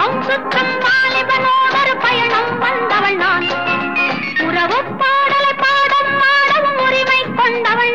உலகம் சுற்றும் வாலிபனோடொரு பயணம் வந்தவள் நான் உறவு பாடலை பாடும் ஆடவும் உரிமை கொண்டவள்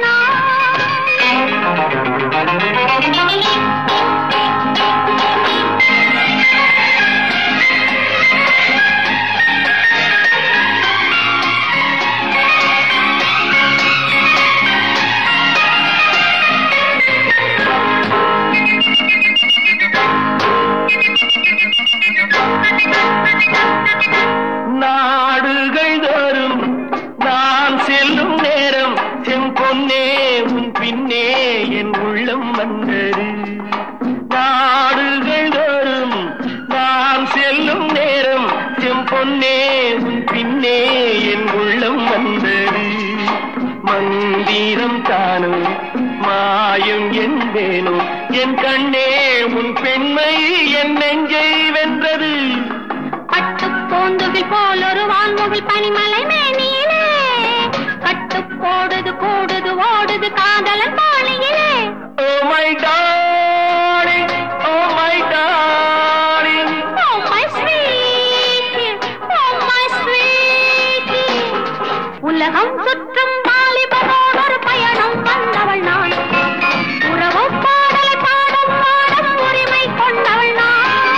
நாடுகள் தோறும் நான் செல்லும் நேரம் செம்பொன்னே உன் பின்னே என் உள்ளம் வந்தது நாடுகள் தோறும் நான் செல்லும் நேரம் செம்பொன்னே உன் பின்னே என் உள்ளம் வந்தது மந்திரம் தானும் மாயம் என்பேனோ என் கண்ணே உன் பெண்மை என் நெஞ்சை வென்றது பட்டு போந்துவில் போல் ஒரு வான்முகில் பனிமலை மேனியிலே கட்டு போடுது கூடுது ஓடுது காதலன் பாணியிலே Oh my darling, oh my darling. Oh my sweet, oh my sweet. உலகம் சுற்றும் வாலிபனோடு ஒரு பயணம் வந்தவள் நான் உறவு பாடலை பாடும் பாடும் உரிமை கொண்டவள் நான்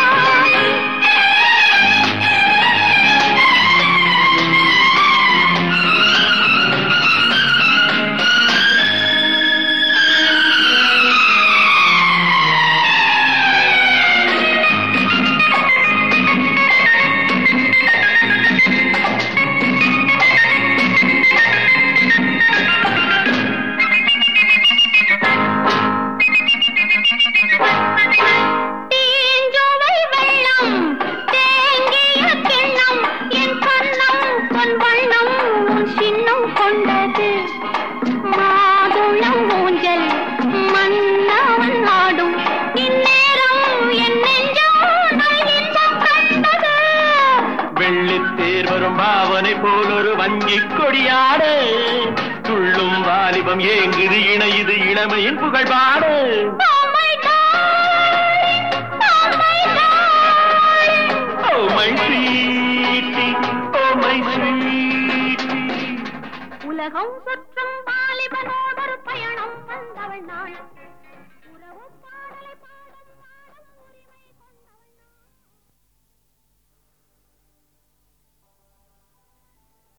தீஞ்சுவை வெள்ளம் தேங்கிய கிண்ணம் என் கண்ணம் பொன் வண்ணம் உன் சின்னம் கொண்டது மாதுளம் ஊஞ்சல் மன்னவன் ஆடும் இந்நேரம் என் நெஞ்சம் நல் இன்பம் கண்டது வெள்ளித்தேர் வரும் பாவனை போல் ஒரு வங்கி கொடியாட துள்ளும் வாலிபம் ஏங்குது இணையுது இளமையின் புகழ் பாட Oh my darling, oh my darling. Oh my sweetie, oh my sweetie. உலகம் சுற்றும் வாலிபனோடு ஒரு பயணம்